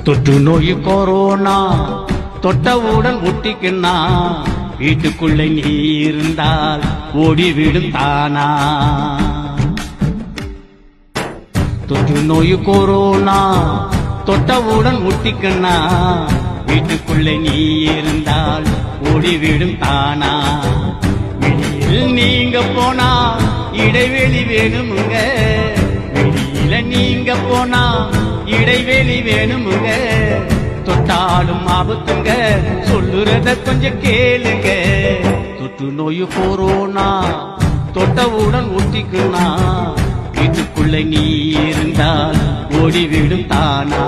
தொற்று நோய் கொரோனா தொட்டவுடன் ஒட்டிக்குன்னா வீட்டுக்குள்ளே நீ இருந்தால் ஓடிவிடும் தானா தொற்று நோய் கொரோனா தொட்டவுடன் ஒட்டிக்குன்னா வீட்டுக்குள்ளே நீ இருந்தால் ஓடிவிடும் தானா வெளியில் நீங்க போனா இடைவெளி வேணுமுங்க வெளியில நீங்க போனா இடைவெளி வேணுமுங்க தொட்டாலும் ஆபத்துங்க சொல்லுறத கொஞ்சம் கேளுங்க தொற்று நோய் கொரோனா தொட்டவுடன் ஒட்டிக்குனா வீட்டுக்குள்ள நீ இருந்தால் ஓடிவிடும் தானா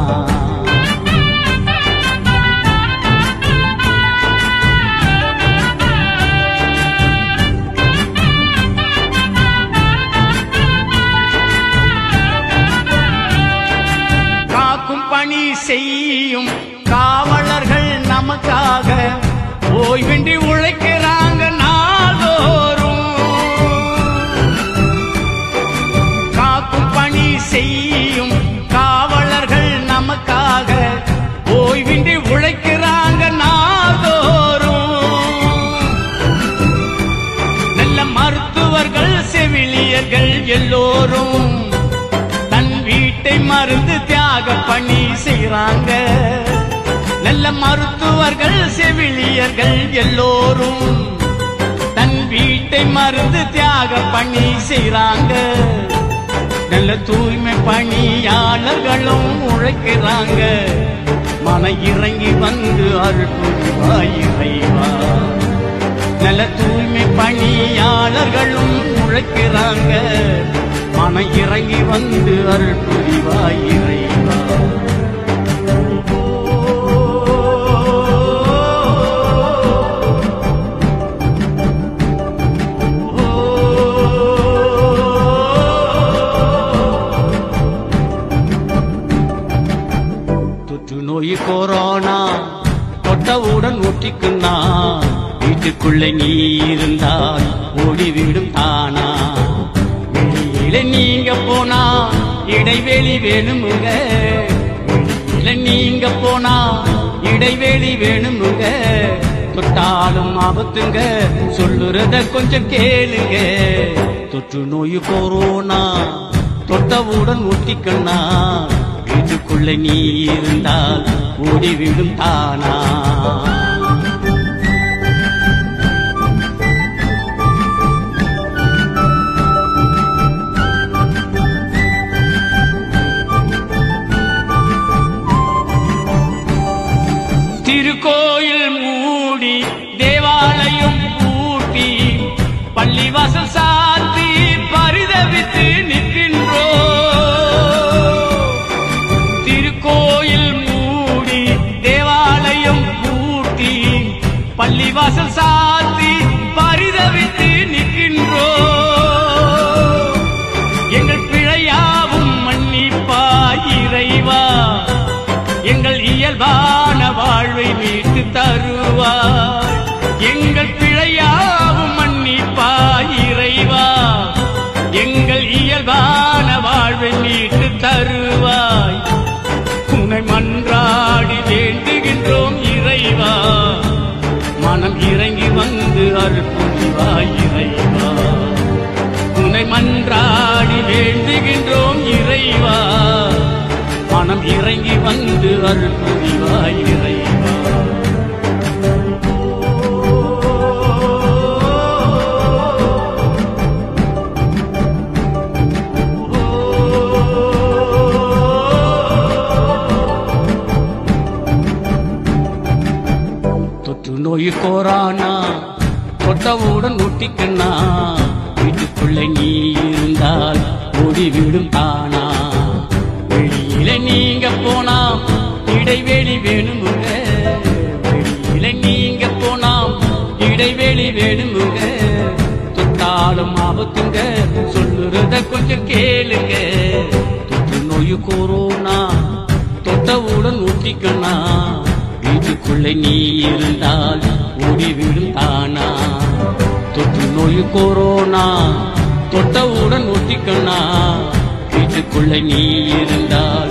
காக்கும் பணி செய்யும் காவலர்கள் நமக்காக ஓய்வின்றி உழைக்கிறாங்க நாள்தோறும் காக்கும் பணி செய்யும் காவலர்கள் நமக்காக ஓய்வின்றி உழைக்கிறாங்க நாள்தோறும் நல்ல மருத்துவர்கள் செவிலியர்கள் எல்லோரும் தன் வீட்டை மருந்து தியாக பண்ணி செய்றாங்க நல்ல மருத்துவர்கள் செவிலியர்கள் எல்லோரும் தன் வீட்டை மருந்து தியாக பண்ணி செய்றாங்க நல்ல தூய்மை பணியாளர்களும் உழைக்கிறாங்க மன இறங்கி வந்து அருள் புரிவாய் இறைவா நல்ல தூய்மை பணியாளர்களும் உழைக்கிறாங்க மன இறங்கி வந்து அருள் புரிவாய் இறைவா தொற்று நோய் கொரோனா தொட்டவுடன் ஒட்டிக்குன்னா வீட்டுக்குள்ளே நீ இருந்தால் ஓடிவிடும் தானா வெளியில நீங்க போனா இடைவெளி வேணுமுங்க வெளியில நீங்க போனா இடைவெளி வேணுமுங்க தொட்டாலும் ஆபத்துங்க சொல்லுறத கொஞ்சம் கேளுங்க தொற்று நோய் கொரோனா தொட்டவுடன் ஒட்டிக்கண்ணா வீட்டுக்குள்ள நீ இருந்தால் ஓடிவிடும் தானா திருக்கோயில் மூடி தேவாலயம் பூட்டி பள்ளிவாசல் சாத்தி பரிதவித்து நிற்கின்றோ திருக்கோயில் மூடி தேவாலயம் பூட்டி பள்ளிவாசல் சாத்தி பரிதவித்து நிற்கின்றோ எங்கள் பிழையாவும் மன்னிப்பா இறைவா எங்கள் இயல்பான வாழ்வை மீட்டு தருவாய் எங்கள் பிழையாவும் மன்னிப்பா இறைவா எங்கள் இயல்பான வாழ்வை மீட்டு தருவாய் உன்னை மன்றாடி வேண்டுகின்றோம் இறைவா மனம் இறங்கி வந்து அருள் புரிவாய் இறைவா உன்னை மன்றாடி வேண்டுகின்றோம் இறைவா மனம் இறங்கி வந்து அருள் புரிவாய் இறைவா தொற்று நோய் கோரானா தொட்டவுடன் ஒட்டிக்கண்ணா வீட்டுக்குள்ள நீ இருந்தால் ஓடிவிடும் தானா வெளியில நீங்க போனா இடைவெளி வேணுமுங்க வெளியில நீங்க போனா இடைவெளி வேணுமுங்க தொட்டாலும் ஆபத்துங்க சொல்லுறத கொஞ்சம் கேளுங்க தொற்று நோய் கொரோனா தொட்டவுடன் ஒட்டிக்கண்ணா வீட்டுக்குள்ளே நீ இருந்தால் ஓடிவிடும் தானா தொற்று நோய் கொரோனா தொட்டவுடன் ஒட்டிக்கண்ணா வீட்டுக்குள்ளே நீ இருந்தால்